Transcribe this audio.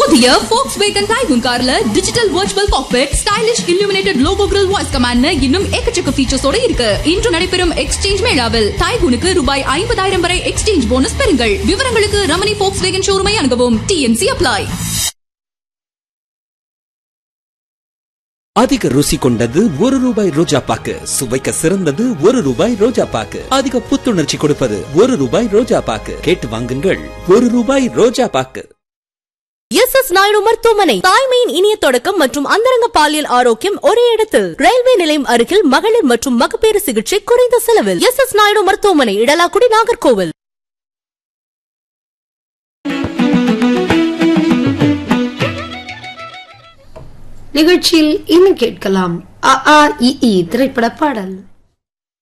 புதிய Volkswagen Tiguan கார்ல digital virtual cockpit stylish illuminated logo grill voice command இன்னும் எக்கச்சக்க ஃபீச்சர்ஸோட இருக்கு இன்று நடைபெறும் எக்ஸ்சேஞ்ச் மேளாவில் டைகுனுக்கு ரூபாய் ஐம்பதாயிரம் வரை எக்ஸ்சேஞ்ச் போனஸ் பெறுங்கள் விவரங்களுக்கு ரமணி Volkswagen ஷோரூமை அணுகவும் டிஎன்சி அப்ளை அதிக ருசி கொண்டது ஒரு ரூபாய் ரோஜா பாக்கு சுவைக்க சிறந்தது ஒரு ரூபாய் ரோஜா பாக்கு அதிக புத்துணர்ச்சி கொடுப்பது ஒரு ரூபாய் ரோஜா பாக்கு கேட்டு வாங்குங்கள் ஒரு ரூபாய் ரோஜா பாக்கு எஸ் எஸ் நாயுடு மருத்துவமனை தாய்மையின் இனிய தொடக்கம் மற்றும் அந்தரங்க பாலியல் ஆரோக்கியம் ஒரே இடத்தில் ரயில்வே நிலையம் அருகில் மகளிர் மற்றும் மகப்பேறு சிகிச்சை குறைந்த செலவில் எஸ் எஸ் நாயுடு மருத்துவமனை இடலாக்குடி நாகர்கோவில் நிகழ்ச்சியில் இன்னும் கேட்கலாம் அ ஆ இ ஈ திரைப்பட பாடல்